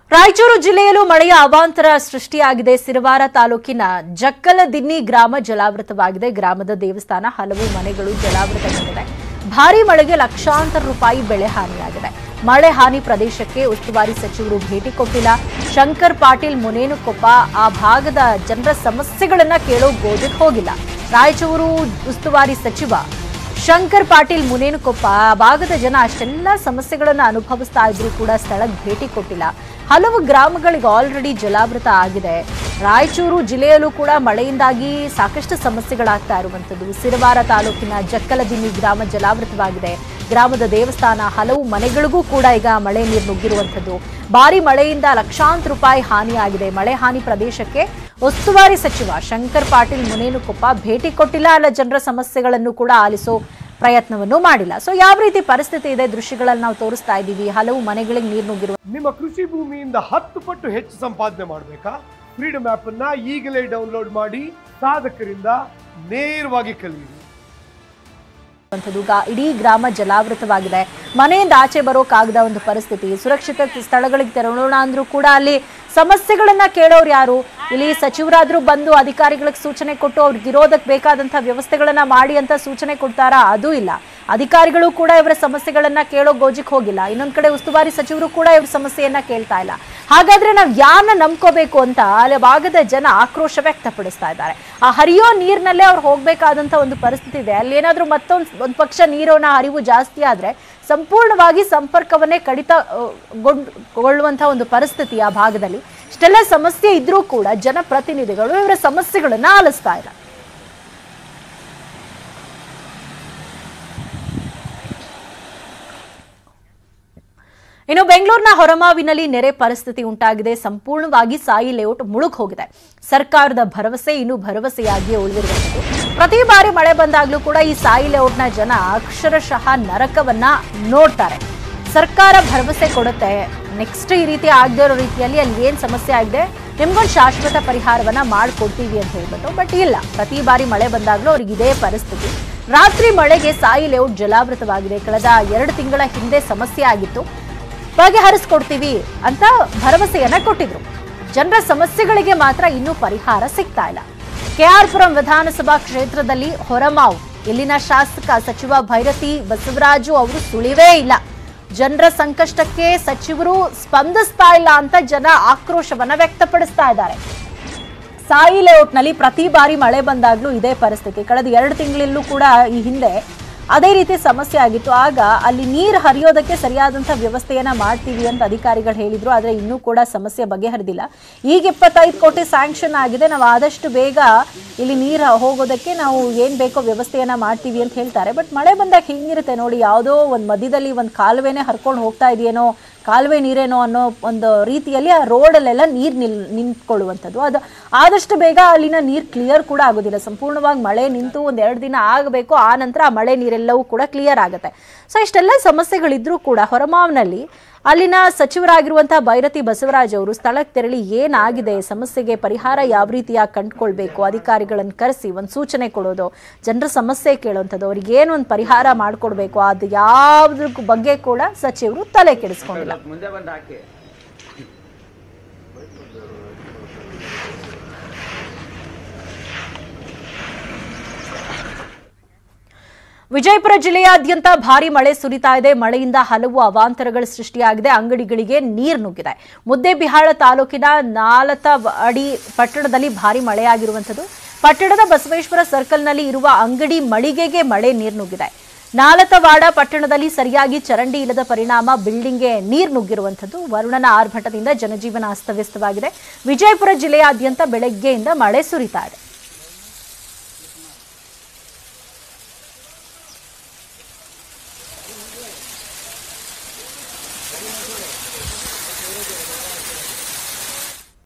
ರಾಯಚೂರು ಜಿಲ್ಲೆಯಲ್ಲೂ ಮಳೆಯ ಅವಾಂತರ ಸೃಷ್ಟಿಯಾಗಿದೆ ಸಿರವಾರ ತಾಲೂಕಿನ ಜಕ್ಕಲದಿನ್ನಿ ಗ್ರಾಮ ಜಲಾವೃತವಾಗಿದೆ ಗ್ರಾಮದ ದೇವಸ್ಥಾನ ಹಲವು ಮನೆಗಳು ಜಲಾವೃತಗೊಂಡಿದೆ ಭಾರೀ ಮಳೆಗೆ ಲಕ್ಷಾಂತರ ರೂಪಾಯಿ ಬೆಳೆ ಹಾನಿಯಾಗಿದೆ ಮಳೆ ಹಾನಿ ಪ್ರದೇಶಕ್ಕೆ ಉಸ್ತುವಾರಿ ಸಚಿವರು ಭೇಟಿ ಕೊಟ್ಟಿಲ್ಲ ಶಂಕರ್ ಪಾಟೀಲ್ ಮುನೇನುಕೊಪ್ಪ ಆ ಭಾಗದ ಜನರ ಸಮಸ್ಯೆಗಳನ್ನ ಕೇಳೋ ಗೋಜಿಗೆ ಹೋಗಿಲ್ಲ ರಾಯಚೂರು ಉಸ್ತುವಾರಿ ಸಚಿವ ಶಂಕರ್ ಪಾಟೀಲ್ ಮುನೇನುಕೊಪ್ಪ ಆ ಭಾಗದ ಜನ ಅಷ್ಟೆಲ್ಲ ಸಮಸ್ಯೆಗಳನ್ನು ಅನುಭವಿಸ್ತಾ ಇದ್ರು ಕೂಡ ಸ್ಥಳಕ್ಕೆ ಭೇಟಿ ಕೊಟ್ಟಿಲ್ಲ ಹಲವು ಗ್ರಾಮಗಳಿಗೆ ಆಲ್ರೆಡಿ ಜಲಾವೃತ ಆಗಿದೆ ರಾಯಚೂರು ಜಿಲ್ಲೆಯಲ್ಲೂ ಕೂಡ ಮಳೆಯಿಂದಾಗಿ ಸಾಕಷ್ಟು ಸಮಸ್ಯೆಗಳಾಗ್ತಾ ಇರುವಂಥದ್ದು ಸಿರವಾರ ತಾಲೂಕಿನ ಜಕ್ಕಲದಿನ್ನಿ ಗ್ರಾಮ ಜಲಾವೃತವಾಗಿದೆ ಗ್ರಾಮದ ದೇವಸ್ಥಾನ ಹಲವು ಮನೆಗಳಿಗೂ ಕೂಡ ಈಗ ಮಳೆ ನೀರು ನುಗ್ಗಿರುವಂಥದ್ದು ಭಾರಿ ಮಳೆಯಿಂದ ಲಕ್ಷಾಂತರ ರೂಪಾಯಿ ಹಾನಿಯಾಗಿದೆ ಮಳೆ ಹಾನಿ ಪ್ರದೇಶಕ್ಕೆ ಉಸ್ತುವಾರಿ ಸಚಿವ ಶಂಕರ್ ಪಾಟೀಲ್ ಮುನೇನುಕೊಪ್ಪ ಭೇಟಿ ಕೊಟ್ಟಿಲ್ಲ ಅಲ್ಲ ಜನರ ಸಮಸ್ಯೆಗಳನ್ನು ಕೂಡ ಆಲಿಸೋ ಪ್ರಯತ್ನವನ್ನು ಮಾಡಿಲ್ಲ ಸೊ ಯಾವ ರೀತಿ ಪರಿಸ್ಥಿತಿ ಇದೆ ದೃಶ್ಯಗಳಲ್ಲಿ ನಾವು ತೋರಿಸ್ತಾ ಇದ್ದೀವಿ ಹಲವು ಮನೆಗಳಿಗೆ ನೀರು ನುಗ್ಗಿರುವ ನಿಮ್ಮ ಕೃಷಿ ಭೂಮಿಯಿಂದ ಹತ್ತು ಪಟ್ಟು ಹೆಚ್ಚು ಸಂಪಾದನೆ ಮಾಡಬೇಕಾ ಫ್ರೀಡಮ್ ಆಪ್ ಅನ್ನ ಈಗಲೇ ಡೌನ್ಲೋಡ್ ಮಾಡಿ ಸಾಧಕರಿಂದ ನೇರವಾಗಿ ಕಲಿಯಿರಿ ಇರುವಂಥದ್ದು ಗಾ- ಇಡೀ ಗ್ರಾಮ ಜಲಾವೃತವಾಗಿದೆ ಮನೆಯಿಂದ ಆಚೆ ಬರೋಕ್ಕಾಗದ ಒಂದು ಪರಿಸ್ಥಿತಿ ಸುರಕ್ಷಿತ ಸ್ಥಳಗಳಿಗೆ ತೆರಳೋಣ ಅಂದ್ರೂ ಕೂಡ ಅಲ್ಲಿ ಸಮಸ್ಯೆಗಳನ್ನ ಕೇಳೋರು ಯಾರು ಇಲ್ಲಿ ಸಚಿವರಾದ್ರೂ ಬಂದು ಅಧಿಕಾರಿಗಳಿಗೆ ಸೂಚನೆ ಕೊಟ್ಟು ಅವ್ರಿಗೆ ಇರೋದಕ್ಕೆ ಬೇಕಾದಂಥ ವ್ಯವಸ್ಥೆಗಳನ್ನ ಮಾಡಿ ಅಂತ ಸೂಚನೆ ಕೊಡ್ತಾರಾ ಅದು ಇಲ್ಲ ಅಧಿಕಾರಿಗಳು ಕೂಡ ಇವರ ಸಮಸ್ಯೆಗಳನ್ನ ಕೇಳೋ ಗೋಜಿಗೆ ಹೋಗಿಲ್ಲ ಇನ್ನೊಂದ್ ಕಡೆ ಉಸ್ತುವಾರಿ ಸಚಿವರು ಕೂಡ ಇವ್ರ ಸಮಸ್ಯೆಯನ್ನ ಕೇಳ್ತಾ ಇಲ್ಲ ಹಾಗಾದ್ರೆ ನಾವು ಯಾರನ್ನ ನಂಬ್ಕೋಬೇಕು ಅಂತ ಅಲ್ಲಿ ಭಾಗದ ಜನ ಆಕ್ರೋಶ ವ್ಯಕ್ತಪಡಿಸ್ತಾ ಇದ್ದಾರೆ ಆ ಹರಿಯೋ ನೀರಿನಲ್ಲೇ ಅವ್ರು ಹೋಗ್ಬೇಕಾದಂತ ಒಂದು ಪರಿಸ್ಥಿತಿ ಇದೆ ಅಲ್ಲಿ ಏನಾದ್ರೂ ಮತ್ತೊಂದು ಒಂದು ಪಕ್ಷ ನೀರಿನ ಹರಿವು ಜಾಸ್ತಿ ಆದ್ರೆ ಸಂಪೂರ್ಣವಾಗಿ ಸಂಪರ್ಕವನ್ನೇ ಕಡಿತ ಆ, ಗೊಂಡ್- ಗೊಳ್ಳುವಂತಹ ಒಂದು ಪರಿಸ್ಥಿತಿ ಆ ಭಾಗದಲ್ಲಿ ಇಷ್ಟೆಲ್ಲ ಸಮಸ್ಯೆ ಇದ್ರೂ ಕೂಡ ಜನಪ್ರತಿನಿಧಿಗಳು ಇವರ ಸಮಸ್ಯೆಗಳನ್ನ ಆಲಿಸ್ತಾ ಇಲ್ಲ ಇನ್ನು ಬೆಂಗಳೂರಿನ ಹೊರಮಾವಿನಲ್ಲಿ ನೆರೆ ಪರಿಸ್ಥಿತಿ ಉಂಟಾಗಿದೆ ಸಂಪೂರ್ಣವಾಗಿ ಸಾಯಿ ಲೇಔಟ್ ಮುಳುಗ್ ಹೋಗಿದೆ ಸರ್ಕಾರದ ಭರವಸೆ ಇನ್ನು ಭರವಸೆಯಾಗಿಯೇ ಉಳಿದಿರುವಂಥದ್ದು ಪ್ರತಿ ಬಾರಿ ಮಳೆ ಬಂದಾಗ್ಲೂ ಕೂಡ ಈ ಸಾಯಿ ಲೇಔಟ್ನ ಜನ ಅಕ್ಷರಶಃ ನರಕವನ್ನ ನೋಡ್ತಾರೆ ಸರ್ಕಾರ ಭರವಸೆ ಕೊಡುತ್ತೆ ನೆಕ್ಸ್ಟ್ ಈ ರೀತಿ ಆಗದೇ ಇರೋ ರೀತಿಯಲ್ಲಿ ಅಲ್ಲಿ ಏನ್ ಸಮಸ್ಯೆ ಆಗಿದೆ ನಿಮ್ಗೊಂದು ಶಾಶ್ವತ ಪರಿಹಾರವನ್ನ ಮಾಡ್ಕೊಡ್ತೀವಿ ಅಂತ ಹೇಳ್ಬಿಟ್ಟು ಬಟ್ ಇಲ್ಲ ಪ್ರತಿ ಬಾರಿ ಮಳೆ ಬಂದಾಗ್ಲೂ ಅವ್ರಿಗೆ ಇದೇ ಪರಿಸ್ಥಿತಿ ರಾತ್ರಿ ಮಳೆಗೆ ಸಾಯಿ ಲೇಔಟ್ ಜಲಾವೃತವಾಗಿದೆ ಕಳೆದ ಎರಡು ತಿಂಗಳ ಹಿಂದೆ ಸಮಸ್ಯೆ ಆಗಿತ್ತು ಬಗೆಹರಿಸ್ಕೊಡ್ತೀವಿ ಅಂತ ಭರವಸೆಯನ್ನ ಕೊಟ್ಟಿದ್ರು ಜನರ ಸಮಸ್ಯೆಗಳಿಗೆ ಮಾತ್ರ ಇನ್ನೂ ಪರಿಹಾರ ಸಿಗ್ತಾ ಇಲ್ಲ ಕೆಆರ್ಪುರಂ ವಿಧಾನಸಭಾ ಕ್ಷೇತ್ರದಲ್ಲಿ ಹೊರಮಾವು ಇಲ್ಲಿನ ಶಾಸಕ ಸಚಿವ ಭೈರತಿ ಬಸವರಾಜು ಅವರು ಸುಳಿವೇ ಇಲ್ಲ ಜನರ ಸಂಕಷ್ಟಕ್ಕೆ ಸಚಿವರು ಸ್ಪಂದಿಸ್ತಾ ಇಲ್ಲ ಅಂತ ಜನ ಆಕ್ರೋಶವನ್ನ ವ್ಯಕ್ತಪಡಿಸ್ತಾ ಇದ್ದಾರೆ ಸಾಯಿ ಲೇಔಟ್ನಲ್ಲಿ ಪ್ರತಿ ಬಾರಿ ಮಳೆ ಬಂದಾಗ್ಲೂ ಇದೇ ಪರಿಸ್ಥಿತಿ ಕಳೆದ ಎರಡು ತಿಂಗಳಲ್ಲೂ ಕೂಡ ಈ ಹಿಂದೆ ಅದೇ ರೀತಿ ಸಮಸ್ಯೆ ಆಗಿತ್ತು ಆಗ ಅಲ್ಲಿ ನೀರು ಹರಿಯೋದಕ್ಕೆ ಸರಿಯಾದಂಥ ವ್ಯವಸ್ಥೆಯನ್ನ ಮಾಡ್ತೀವಿ ಅಂತ ಅಧಿಕಾರಿಗಳು ಹೇಳಿದ್ರು ಆದರೆ ಇನ್ನೂ ಕೂಡ ಸಮಸ್ಯೆ ಬಗೆಹರಿದಿಲ್ಲ ಈಗ ಇಪ್ಪತ್ತೈದು ಕೋಟಿ ಸ್ಯಾಂಕ್ಷನ್ ಆಗಿದೆ ನಾವು ಆದಷ್ಟು ಬೇಗ ಇಲ್ಲಿ ನೀರು ಹೋಗೋದಕ್ಕೆ ನಾವು ಏನು ಬೇಕೋ ವ್ಯವಸ್ಥೆಯನ್ನ ಮಾಡ್ತೀವಿ ಅಂತ ಹೇಳ್ತಾರೆ ಬಟ್ ಮಳೆ ಬಂದಾಗ ಹಿಂಗಿರುತ್ತೆ ನೋಡಿ ಯಾವುದೋ ಒಂದು ಮಧ್ಯದಲ್ಲಿ ಒಂದು ಕಾಲುವೆನೇ ಹರ್ಕೊಂಡು ಹೋಗ್ತಾ ಇದೆಯೇನೋ ಕಾಲುವೆ ನೀರೇನೋ ಅನ್ನೋ ಒಂದು ರೀತಿಯಲ್ಲಿ ಆ ರೋಡಲ್ಲೆಲ್ಲ ನೀರು ನಿಲ್ ನಿಂತ್ಕೊಳ್ಳುವಂಥದ್ದು ಅದು ಆದಷ್ಟು ಬೇಗ ಅಲ್ಲಿನ ನೀರು ಕ್ಲಿಯರ್ ಕೂಡ ಆಗೋದಿಲ್ಲ ಸಂಪೂರ್ಣವಾಗಿ ಮಳೆ ನಿಂತು ಒಂದು ಎರಡು ದಿನ ಆಗಬೇಕು ಆ ನಂತರ ಆ ಮಳೆ ನೀರೆಲ್ಲವೂ ಕೂಡ ಕ್ಲಿಯರ್ ಆಗುತ್ತೆ ಸೊ ಇಷ್ಟೆಲ್ಲ ಸಮಸ್ಯೆಗಳಿದ್ರೂ ಕೂಡ ಹೊರಮಾವ್ನಲ್ಲಿ ಅಲ್ಲಿನ ಸಚಿವರಾಗಿರುವಂತಹ ಭೈರತಿ ಬಸವರಾಜ್ ಅವರು ಸ್ಥಳಕ್ಕೆ ತೆರಳಿ ಏನಾಗಿದೆ ಸಮಸ್ಯೆಗೆ ಪರಿಹಾರ ಯಾವ ರೀತಿಯಾಗಿ ಕಂಡುಕೊಳ್ಬೇಕು ಅಧಿಕಾರಿಗಳನ್ನು ಕರೆಸಿ ಒಂದು ಸೂಚನೆ ಕೊಡೋದು ಜನರ ಸಮಸ್ಯೆ ಕೇಳೋಂಥದ್ದು ಅವ್ರಿಗೆ ಏನು ಒಂದು ಪರಿಹಾರ ಮಾಡಿಕೊಡ್ಬೇಕು ಅದು ಯಾವುದ್ರ ಬಗ್ಗೆ ಕೂಡ ಸಚಿವರು ತಲೆ ಕೆಡಿಸ್ಕೊಂಡಿಲ್ಲ ಮುಂದೆ ಬಂದು ಹಾಕಿ ವಿಜಯಪುರ ಜಿಲ್ಲೆಯಾದ್ಯಂತ ಭಾರಿ ಮಳೆ ಸುರಿತಾ ಇದೆ ಮಳೆಯಿಂದ ಹಲವು ಅವಾಂತರಗಳು ಸೃಷ್ಟಿಯಾಗಿದೆ ಅಂಗಡಿಗಳಿಗೆ ನೀರು ನುಗ್ಗಿದೆ ಮುದ್ದೇಬಿಹಾಳ ತಾಲೂಕಿನ ನಾಲತ ಅಡಿ ಪಟ್ಟಣದಲ್ಲಿ ಭಾರಿ ಮಳೆಯಾಗಿರುವಂಥದ್ದು ಪಟ್ಟಣದ ಬಸವೇಶ್ವರ ಸರ್ಕಲ್ನಲ್ಲಿ ಇರುವ ಅಂಗಡಿ ಮಳಿಗೆಗೆ ಮಳೆ ನೀರು ನುಗ್ಗಿದೆ ನಾಲತವಾಡ ಪಟ್ಟಣದಲ್ಲಿ ಸರಿಯಾಗಿ ಚರಂಡಿ ಇಲ್ಲದ ಪರಿಣಾಮ ಬಿಲ್ಡಿಂಗ್ಗೆ ನೀರು ನುಗ್ಗಿರುವಂಥದ್ದು ವರುಣನ ಆರ್ಭಟದಿಂದ ಜನಜೀವನ ಅಸ್ತವ್ಯಸ್ತವಾಗಿದೆ ವಿಜಯಪುರ ಜಿಲ್ಲೆಯಾದ್ಯಂತ ಬೆಳಗ್ಗೆಯಿಂದ ಮಳೆ ಸುರಿತಾ ಇದೆ